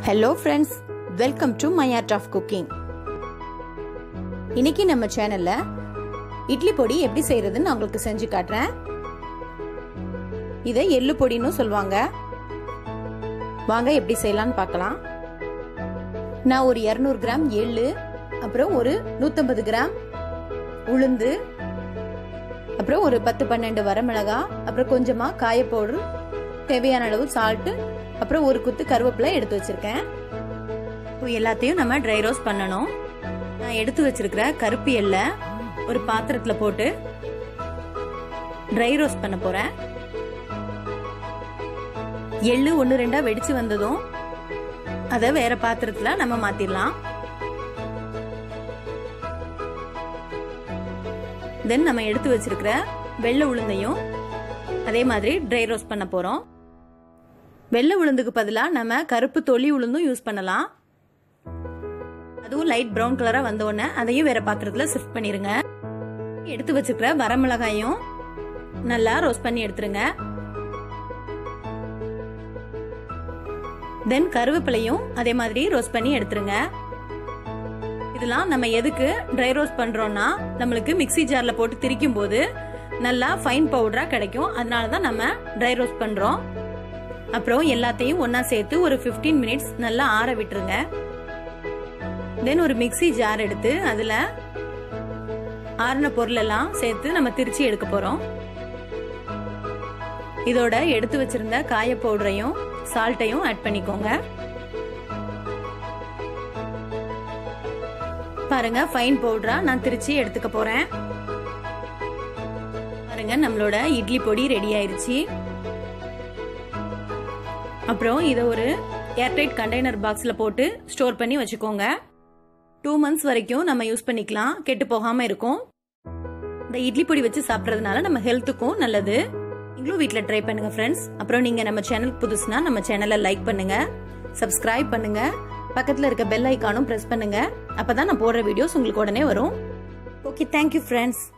hello friends welcome to my art of cooking இன்னைக்கு நம்ம சேனல்ல இட்லி பொடி எப்படி செய்யறதுன்னு நான் உங்களுக்கு செஞ்சு காட்டுறேன் இதை எள்ளு பொடின்னு சொல்லுவாங்க வாங்க எப்படி செய்யலாம்னு பார்க்கலாம் நான் ஒரு இரநூறு கிராம் எள்ளு அப்புறம் ஒரு நூற்றம்பது கிராம் உளுந்து அப்புறம் ஒரு பத்து பன்னெண்டு வரமிளகா அப்புறம் கொஞ்சமாக காய பவுடர் தேவையான அளவு சால்ட்டு அப்புறம் ஒரு குத்து கருவேப்பிலை எடுத்து வச்சிருக்கேன் இப்போ எல்லாத்தையும் நம்ம ட்ரை ரோஸ்ட் பண்ணணும் நான் எடுத்து வச்சிருக்கிற கருப்பு எல்லை ஒரு பாத்திரத்துல போட்டு ட்ரை ரோஸ்ட் பண்ண போறேன் எள்ளு ஒன்று ரெண்டா வெடிச்சு வந்ததும் அதை வேற பாத்திரத்துல நம்ம மாத்திடலாம் தென் நம்ம எடுத்து வச்சிருக்கிற வெள்ளை உளுந்தையும் அதே மாதிரி ட்ரை ரோஸ்ட் பண்ண போறோம் வெள்ளை உளுந்துக்கு பதிலாக நம்ம கருப்பு தொளி உளுந்தும் யூஸ் பண்ணலாம் அதுவும் லைட் ப்ரௌன் கலரா வந்த உடனே அதையும் வேற பாத்திரத்துல ஷிஃப்ட் பண்ணிருங்க எடுத்து வச்சுக்கிற வரமிளகாயும் நல்லா ரோஸ்ட் பண்ணி எடுத்துருங்க தென் கருவேப்பிலையும் அதே மாதிரி ரோஸ்ட் பண்ணி எடுத்துருங்க இதெல்லாம் நம்ம எதுக்கு ட்ரை ரோஸ்ட் பண்றோம்னா நம்மளுக்கு மிக்சி ஜார்ல போட்டு திரிக்கும் போது நல்லா ஃபைன் பவுடரா கிடைக்கும் அதனால தான் நம்ம ட்ரை ரோஸ்ட் பண்றோம் அப்புறம் எல்லாத்தையும் ஒன்னா சேர்த்து ஒரு ஃபிஃப்டீன் மினிட்ஸ் நல்லா ஆற விட்டுருங்க தென் ஒரு மிக்சி ஜார் எடுத்து அதுல ஆறின பொருள் எல்லாம் சேர்த்து நம்ம திரிச்சு எடுக்க போறோம் இதோட எடுத்து வச்சிருந்த காய பவுடரையும் சால்ட்டையும் ஆட் பண்ணிக்கோங்க பாருங்க ஃபைன் பவுடரா நான் திரிச்சு எடுத்துக்க போறேன் பாருங்க நம்மளோட இட்லி பொடி ரெடி ஆயிருச்சு அப்புறம் இதை ஒரு ஏர்டைட் கண்டெய்னர் பாக்ஸில் போட்டு ஸ்டோர் பண்ணி வச்சுக்கோங்க டூ மந்த்ஸ் வரைக்கும் நம்ம யூஸ் பண்ணிக்கலாம் கெட்டு போகாமல் இருக்கும் இந்த இட்லி பொடி வச்சு சாப்பிட்றதுனால நம்ம ஹெல்த்துக்கும் நல்லது நீங்களும் வீட்டில் ட்ரை பண்ணுங்க ஃப்ரெண்ட்ஸ் அப்புறம் நீங்கள் நம்ம சேனலுக்கு புதுசுனா நம்ம சேனலை லைக் பண்ணுங்க சப்ஸ்கிரைப் பண்ணுங்க பக்கத்தில் இருக்க பெல் ஐக்கானும் ப்ரெஸ் பண்ணுங்க அப்போ தான் நான் போடுற வீடியோஸ் உங்களுக்கு உடனே வரும் ஓகே தேங்க்யூ ஃப்ரெண்ட்ஸ்